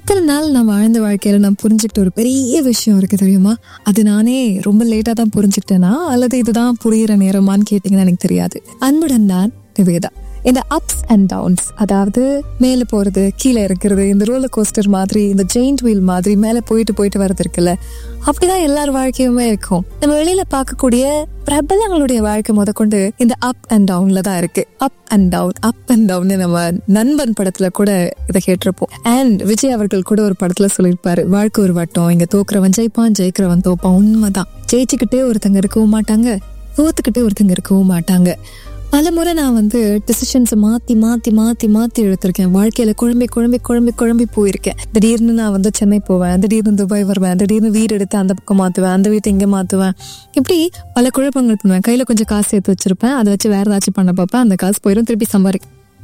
இத்தனை நாள் நான் வாழ்ந்த வாழ்க்கையில நான் புரிஞ்சுக்கிட்ட ஒரு பெரிய விஷயம் இருக்கு தெரியுமா அது நானே ரொம்ப லேட்டா தான் புரிஞ்சுக்கிட்டேனா அல்லது இதுதான் புரியிற நேரமான்னு கேட்டீங்கன்னா எனக்கு தெரியாது அன்புடன் நான் நிவேதா இந்த அப்ஸ் அண்ட் டவுன்ஸ் அதாவது மேலே போறது கீழே இருக்கிறது இந்த ரோலர் கோஸ்டர் மாதிரி இந்த ஜெயிண்ட் வீல் மாதிரி மேலே போயிட்டு போயிட்டு வர்றது இருக்குல்ல அப்படிதான் எல்லார் வாழ்க்கையுமே இருக்கும் நம்ம வெளியில பார்க்கக்கூடிய பிரபலங்களுடைய வாழ்க்கை முதற்கொண்டு இந்த அப் அண்ட் டவுன்ல தான் இருக்கு up and down up and down நம்ம நண்பன் படத்துல கூட இதை கேட்டிருப்போம் அண்ட் விஜய் அவர்கள் கூட ஒரு படத்துல சொல்லியிருப்பாரு வாழ்க்கை ஒரு வட்டம் இங்க தோக்குறவன் ஜெயிப்பான் ஜெயிக்கிறவன் தோப்பான் உண்மைதான் ஜெயிச்சுக்கிட்டே ஒருத்தங்க இருக்கவும் மாட்டாங்க தோத்துக்கிட்டே ஒருத்தங்க இருக்கவும் மாட்டாங்க பல முறை நான் வந்து டிசிஷன்ஸை மாற்றி மாற்றி மாற்றி மாற்றி எடுத்திருக்கேன் வாழ்க்கையில் குழம்பி குழம்பி குழம்பி குழம்பி போயிருக்கேன் திடீர்னு நான் வந்து சென்னை போவேன் திடீர்னு துபாய் வருவேன் திடீர்னு வீடு எடுத்து அந்த பக்கம் மாற்றுவேன் அந்த வீட்டை இங்கே மாற்றுவேன் இப்படி பல குழப்பங்கள் பண்ணுவேன் கையில் கொஞ்சம் காசு சேர்த்து வச்சிருப்பேன் அதை வச்சு வேறு ஏதாச்சும் பண்ண பார்ப்பேன் அந்த காசு போயிடும் திருப்பி சம்பாரி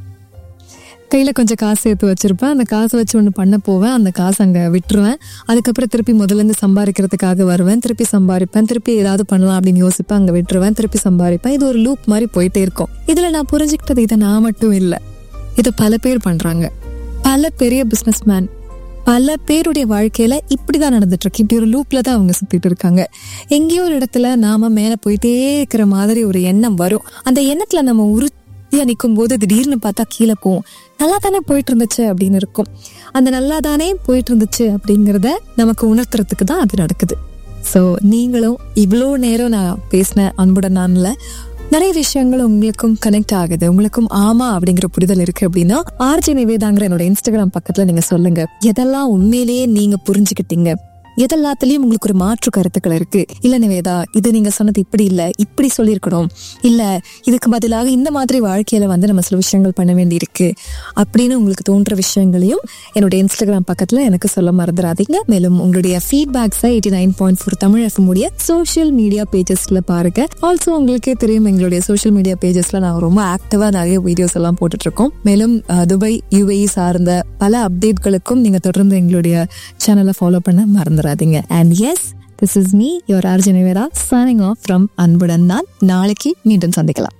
கையில் கொஞ்சம் காசு சேர்த்து வச்சிருப்பேன் அந்த காசை வச்சு ஒன்று பண்ண போவேன் அந்த காசு அங்கே விட்டுருவேன் அதுக்கப்புறம் திருப்பி முதல்லேருந்து சம்பாதிக்கிறதுக்காக வருவேன் திருப்பி சம்பாதிப்பேன் திருப்பி ஏதாவது பண்ணலாம் அப்படின்னு யோசிப்பேன் அங்கே விட்டுருவேன் திருப்பி சம்பாதிப்பேன் இது ஒரு லூப் மாதிரி போயிட்டே இருக்கும் இதில் நான் புரிஞ்சுக்கிட்டது இதை நான் மட்டும் இல்லை இதை பல பேர் பண்ணுறாங்க பல பெரிய பிஸ்னஸ் மேன் பல பேருடைய வாழ்க்கையில இப்படிதான் நடந்துட்டு இருக்கு இப்படி ஒரு லூப்ல தான் அவங்க சுத்திட்டு இருக்காங்க எங்கேயோ ஒரு இடத்துல நாம மேல போயிட்டே இருக்கிற மாதிரி ஒரு எண்ணம் வரும் அந்த எண்ணத்துல நம்ம உறுதியா நிற்கும் போது திடீர்னு பார்த்தா கீழே போவோம் நல்லா தானே போயிட்டு இருந்துச்சு அப்படின்னு இருக்கும் அந்த நல்லா தானே போயிட்டு இருந்துச்சு அப்படிங்கிறத நமக்கு உணர்த்துறதுக்கு தான் அது நடக்குது ஸோ நீங்களும் இவ்வளோ நேரம் நான் பேசின அன்புடன் நான்ல நிறைய விஷயங்கள் உங்களுக்கும் கனெக்ட் ஆகுது உங்களுக்கும் ஆமா அப்படிங்கிற புரிதல் இருக்கு அப்படின்னா ஆர்ஜி நிவேதாங்கிற என்னோட இன்ஸ்டாகிராம் பக்கத்துல நீங்க சொல்லுங்க எதெல்லாம் உண்மையிலேயே நீங்க புரிஞ்சுக்கிட்டீங்க எதெல்லாத்துலயும் உங்களுக்கு ஒரு மாற்று கருத்துக்கள் இருக்கு இல்ல நிவேதா இது நீங்க சொன்னது இப்படி இல்ல இப்படி சொல்லியிருக்கணும் இல்ல இதுக்கு பதிலாக இந்த மாதிரி வாழ்க்கையில வந்து நம்ம சில விஷயங்கள் பண்ண வேண்டி இருக்கு அப்படின்னு உங்களுக்கு தோன்ற விஷயங்களையும் என்னோட இன்ஸ்டாகிராம் பக்கத்துல எனக்கு சொல்ல மறந்துடாதீங்க மேலும் உங்களுடைய ஃபீட்பேக்ஸை eighty nine point four Tamil FM உடைய சோஷியல் மீடியா பேஜஸ்ல பாருங்க ஆல்சோ உங்களுக்கே தெரியும் எங்களுடைய சோஷியல் மீடியா பேஜஸ்ல நான் ரொம்ப ஆக்டிவா நிறைய வீடியோஸ் எல்லாம் போட்டுட்டு இருக்கோம் மேலும் அஹ், துபாய் யுஏஇ சார்ந்த பல அப்டேட்களுக்கும் நீங்க தொடர்ந்து எங்களுடைய சேனலை ஃபாலோ பண்ண மறந்துடாதீங்க and yes this is me your Arjunavera signing off from அன்புடன் நான் நாளைக்கு மீண்டும் சந்திக்கலாம்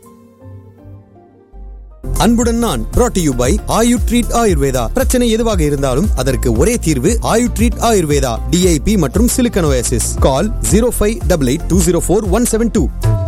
அன்புடன் நான் brought to you by Ayu treat Ayurveda பிரச்சனை எதுவாக இருந்தாலும் அதற்கு ஒரே தீர்வு ஆயு ட்ரீட் ஆயுர்வேதா டிஐபி மற்றும் சிலிக்கனோசிஸ் call zero five double eight two zero four one seven two